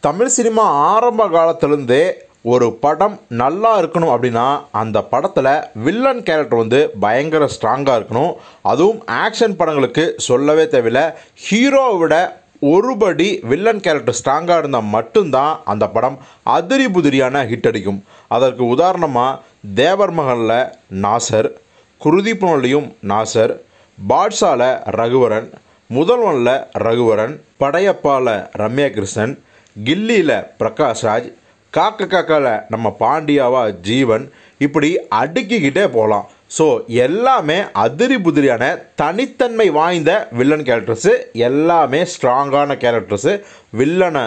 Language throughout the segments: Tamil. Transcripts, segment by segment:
தமிழ் சினிமா ஆரம்ப காலத்திலேருந்தே ஒரு படம் நல்லா இருக்கணும் அப்படின்னா அந்த படத்தில் வில்லன் கேரக்டர் வந்து பயங்கர ஸ்ட்ராங்காக இருக்கணும் அதுவும் ஆக்ஷன் படங்களுக்கு சொல்லவே தேவையில்லை ஹீரோவை விட ஒருபடி வில்லன் கேரக்டர் ஸ்ட்ராங்காக இருந்தால் மட்டும்தான் அந்த படம் அதிரி புதிரியான ஹிட் அடிக்கும் அதற்கு உதாரணமாக தேவர் மகனில் நாசர் குருதி புனலையும் நாசர் பாட்ஷால ரகுவரன் முதல்வனில் ரகுவரன் படையப்பால ரம்யா கிருஷ்ணன் கில்லியில் பிரகாஷ்ராஜ் காக்க காக்கால நம்ம பாண்டியாவா ஜீவன் இப்படி அடுக்கிக்கிட்டே போகலாம் ஸோ எல்லாமே அதிரி புதிரியான தனித்தன்மை வாய்ந்த வில்லன் கேரக்டர்ஸு எல்லாமே ஸ்ட்ராங்கான கேரக்டர்ஸு வில்லனை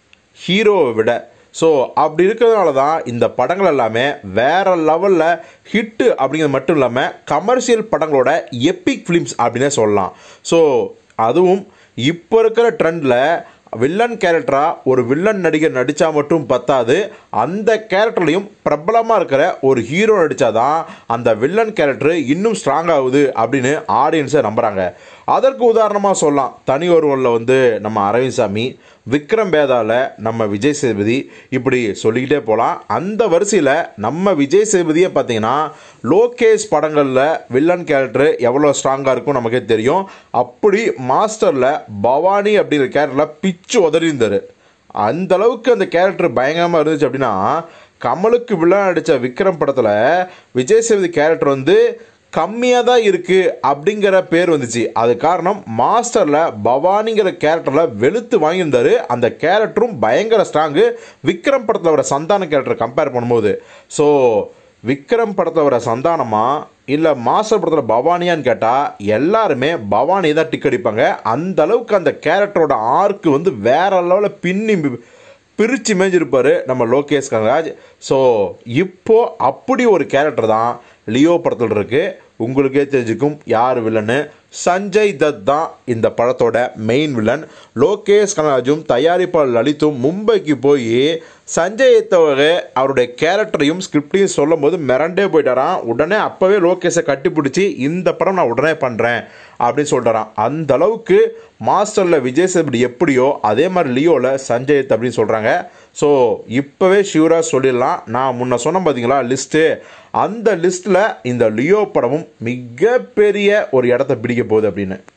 ஹீரோவை விட ஸோ அப்படி இருக்கிறதுனால தான் இந்த படங்கள் எல்லாமே வேற லெவலில் ஹிட்டு அப்படிங்கிறது மட்டும் இல்லாமல் கமர்ஷியல் படங்களோட எப்பிக் ஃபிலிம்ஸ் அப்படின்னே சொல்லலாம் ஸோ அதுவும் இப்போ இருக்கிற ட்ரெண்டில் வில்லன் கேரக்டராக ஒரு வில்லன் நடிகர் நடித்தா மட்டும் பத்தாது அந்த கேரக்டர்லையும் பிரபலமாக இருக்கிற ஒரு ஹீரோ நடித்தாதான் அந்த வில்லன் கேரக்டர் இன்னும் ஸ்ட்ராங் ஆகுது அப்படின்னு ஆடியன்ஸை நம்புகிறாங்க அதற்கு உதாரணமாக சொல்லலாம் தனி ஒருவனில் வந்து நம்ம அரவிந்த் சாமி விக்ரம் வேதால நம்ம விஜய் சேதுபதி இப்படி சொல்லிக்கிட்டே போகலாம் அந்த வரிசையில் நம்ம விஜய் சேதுபதியை பார்த்தீங்கன்னா லோகேஷ் படங்களில் வில்லன் கேரக்டர் எவ்வளோ ஸ்ட்ராங்காக இருக்கும் நமக்கே தெரியும் அப்படி மாஸ்டரில் பவானி அப்படிங்கிற கேரக்டரில் பிச்சு உதறிந்தார் அந்த அளவுக்கு அந்த கேரக்டர் பயங்கரமாக இருந்துச்சு அப்படின்னா கமலுக்கு வில்லன் அடித்த விக்ரம் படத்தில் விஜய் சேதுபதி கேரக்டர் வந்து கம்மியாக தான் இருக்குது அப்படிங்கிற பேர் வந்துச்சு அது காரணம் மாஸ்டரில் பவானிங்கிற கேரக்டரில் வெளுத்து வாங்கியிருந்தாரு அந்த கேரக்டரும் பயங்கர ஸ்ட்ராங்கு விக்ரம் படத்தில் வர சந்தான கேரக்டரை கம்பேர் பண்ணும்போது ஸோ விக்ரம் படத்தில் வர சந்தானமா இல்லை மாஸ்டர் படத்தில் பவானியான்னு கேட்டால் எல்லாருமே பவானி தான் டிக் அடிப்பாங்க அந்த அளவுக்கு அந்த கேரக்டரோட ஆர்க்கு வந்து வேற லெவலில் பின்னி பிரித்து மேய்ஞ்சிருப்பார் நம்ம லோகேஷ் கனராஜ் ஸோ இப்போ அப்படி ஒரு கேரக்டர் தான் லியோ படத்தில் இருக்குது உங்களுக்கே தெரிஞ்சுக்கும் யார் வில்லன்னு சஞ்சய் தத் தான் இந்த படத்தோட மெயின் வில்லன் லோகேஷ் கனராஜும் தயாரிப்பாளர் லலித்தும் மும்பைக்கு போய் சஞ்சய் தவிர அவருடைய கேரக்டரையும் ஸ்கிரிப்டையும் சொல்லும் போது மிரண்டே போயிட்டாராம் உடனே அப்போவே லோகேஷை கட்டிப்பிடிச்சி இந்த படம் நான் உடனே பண்ணுறேன் அப்படின்னு சொல்லிட்டாராம் அந்த அளவுக்கு மாஸ்டரில் விஜய் சேதுபதி எப்படியோ அதே மாதிரி லியோவில் சஞ்சய் தத் அப்படின்னு சொல்கிறாங்க ஸோ இப்போவே ஷியூராக சொல்லிடலாம் நான் முன்ன சொன்னேன் பார்த்தீங்களா லிஸ்ட்டு அந்த லிஸ்ட்டில் இந்த லியோ படமும் மிகப்பெரிய ஒரு இடத்த பிடிக்க போகுது அப்படின்னு